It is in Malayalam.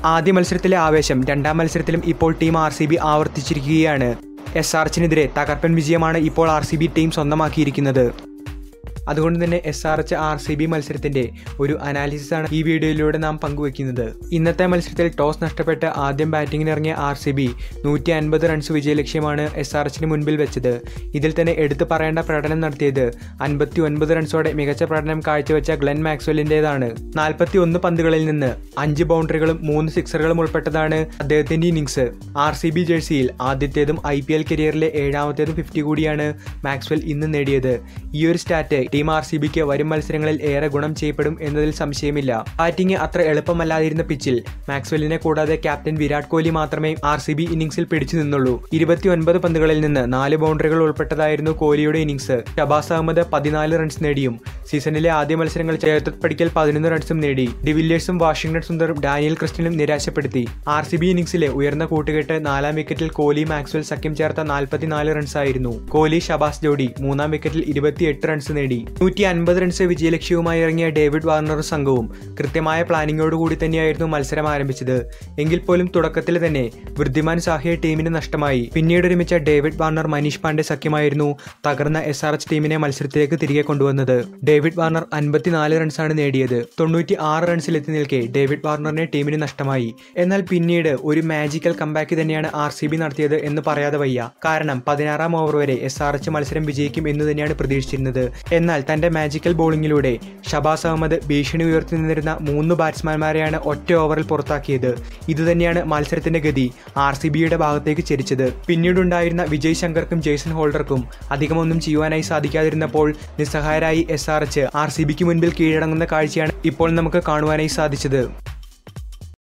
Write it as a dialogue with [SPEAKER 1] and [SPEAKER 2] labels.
[SPEAKER 1] ആദ്യ മത്സരത്തിലെ ആവേശം രണ്ടാം മത്സരത്തിലും ഇപ്പോൾ ടീം ആർ സി ബി ആവർത്തിച്ചിരിക്കുകയാണ് എസ് ആർ എച്ചിനെതിരെ തകർപ്പൻ വിജയമാണ് ഇപ്പോൾ ആർ സി ബി ടീം സ്വന്തമാക്കിയിരിക്കുന്നത് അതുകൊണ്ട് തന്നെ S R H R C B മത്സരത്തിന്റെ ഒരു അനാലിസിസ് ആണ് ഈ വീഡിയോയിലൂടെ നാം പങ്കുവെക്കുന്നത് ഇന്നത്തെ മത്സരത്തിൽ ടോസ് നഷ്ടപ്പെട്ട് ആദ്യം ബാറ്റിംഗിന് ഇറങ്ങിയ ആർ സി ബി നൂറ്റി അൻപത് റൺസ് വിജയലക്ഷ്യമാണ് എസ് ആർ എച്ചിന് മുൻപിൽ വെച്ചത് ഇതിൽ തന്നെ എടുത്തു പറയേണ്ട പ്രകടനം നടത്തിയത് അൻപത്തി ഒൻപത് റൺസോടെ മികച്ച പ്രകടനം കാഴ്ചവെച്ച ഗ്ലെൻ മാക്സ്വെല്ലിൻ്റെതാണ് നാൽപ്പത്തി ഒന്ന് പന്തുകളിൽ നിന്ന് അഞ്ച് ബൗണ്ടറികളും മൂന്ന് സിക്സറുകളും ഉൾപ്പെട്ടതാണ് അദ്ദേഹത്തിന്റെ ഇന്നിംഗ്സ് ആർ സി ബി ജേഴ്സിയിൽ ആദ്യത്തേതും ഐ പി എൽ കരിയറിലെ ഏഴാമത്തേതും ഫിഫ്റ്റി കൂടിയാണ് മാക്സ്വെൽ ഇന്ന് നേടിയത് ഈ ഒരു സ്റ്റാറ്റ് ടീം ആർ സി ബിക്ക് വരും മത്സരങ്ങളിൽ ഏറെ ഗുണം ചെയ്യപ്പെടും എന്നതിൽ സംശയമില്ല ബാറ്റിംഗ് അത്ര എളുപ്പമല്ലാതിരുന്ന പിച്ചിൽ മാക്സ്വെല്ലിനെ കൂടാതെ ക്യാപ്റ്റൻ വിരാട് കോഹ്ലി മാത്രമേ ആർ സി ബി ഇന്നിംഗ്സിൽ പിടിച്ചു നിന്നുള്ളൂ ഇരുപത്തിയൊൻപത് പന്തുകളിൽ നിന്ന് നാല് ബൗണ്ടറികൾ ഉൾപ്പെട്ടതായിരുന്നു കോഹ്ലിയുടെ ഇന്നിംഗ്സ് ഷബാസ് അഹമ്മദ് പതിനാല് റൺസ് നേടിയും സീസണിലെ ആദ്യ മത്സരങ്ങൾ ചേർത്തത് പടിക്കൽ പതിനൊന്ന് റൺസും നേടി ഡിവില്ലിയേഴ്സും വാഷിംഗ്ടൺ സുന്ദറും ഡാനിയൽ ക്രിസ്റ്റനും നിരാശപ്പെടുത്തി ആർ സി ബി ഇന്നിംഗ്സിലെ ഉയർന്ന കൂട്ടുകെട്ട് നാലാം വിക്കറ്റിൽ കോഹ്ലി മാക്സ്വൽ സഖ്യം ചേർത്ത നാൽപ്പത്തിനാല് റൺസായിരുന്നു കോഹ്ലി ഷബാസ് ജോഡി മൂന്നാം വിക്കറ്റിൽ ഇരുപത്തിയെട്ട് റൺസ് നേടി നൂറ്റി അൻപത് റൺസ് വിജയലക്ഷ്യവുമായി ഇറങ്ങിയ ഡേവിഡ് വാർണറും സംഘവും കൃത്യമായ പ്ലാനിങ്ങോടുകൂടി തന്നെയായിരുന്നു മത്സരം ആരംഭിച്ചത് എങ്കിൽ പോലും തുടക്കത്തിൽ തന്നെ വൃദ്ധിമാൻ സാഹിയെ ടീമിന് നഷ്ടമായി പിന്നീട് ഒരുമിച്ച ഡേവിഡ് വാർണർ മനീഷ് പാണ്ഡെ സഖ്യമായിരുന്നു തകർന്ന എസ് ആർ എച്ച് ടീമിനെ മത്സരത്തിലേക്ക് തിരികെ കൊണ്ടുവന്നത് ഡേവിഡ് വാർണർ അൻപത്തിനാല് റൺസാണ് നേടിയത് തൊണ്ണൂറ്റി ആറ് റൺസിൽ എത്തി നിൽക്കെ ഡേവിഡ് വാർണറിനെ ടീമിന് നഷ്ടമായി എന്നാൽ പിന്നീട് ഒരു മാജിക്കൽ കമ്പാക്ക് തന്നെയാണ് ആർ സി ബി നടത്തിയത് എന്ന് പറയാതെ വയ്യ കാരണം പതിനാറാം ഓവർ വരെ എസ് ആർ എച്ച് മത്സരം വിജയിക്കും എന്ന് തന്നെയാണ് പ്രതീക്ഷിച്ചിരുന്നത് എന്നാൽ തന്റെ മാജിക്കൽ ബോളിങ്ങിലൂടെ ഷബാസ് അഹമ്മദ് ഭീഷണി ഉയർത്തി നിന്നിരുന്ന മൂന്ന് ബാറ്റ്സ്മാൻമാരെയാണ് ഒറ്റ ഓവറിൽ പുറത്താക്കിയത് ഇതുതന്നെയാണ് മത്സരത്തിന്റെ ഗതി ആർ സി ബിയുടെ ഭാഗത്തേക്ക് ചെരിച്ചത് പിന്നീടുണ്ടായിരുന്ന വിജയ് ശങ്കർക്കും ജെയ്സൺ ഹോൾഡർക്കും അധികമൊന്നും ചെയ്യുവാനായി സാധിക്കാതിരുന്നപ്പോൾ നിസ്സഹായരായി S R H R C ബിക്ക് മുൻപിൽ കീഴടങ്ങുന്ന കാഴ്ചയാണ് ഇപ്പോൾ നമുക്ക് കാണുവാനായി സാധിച്ചത്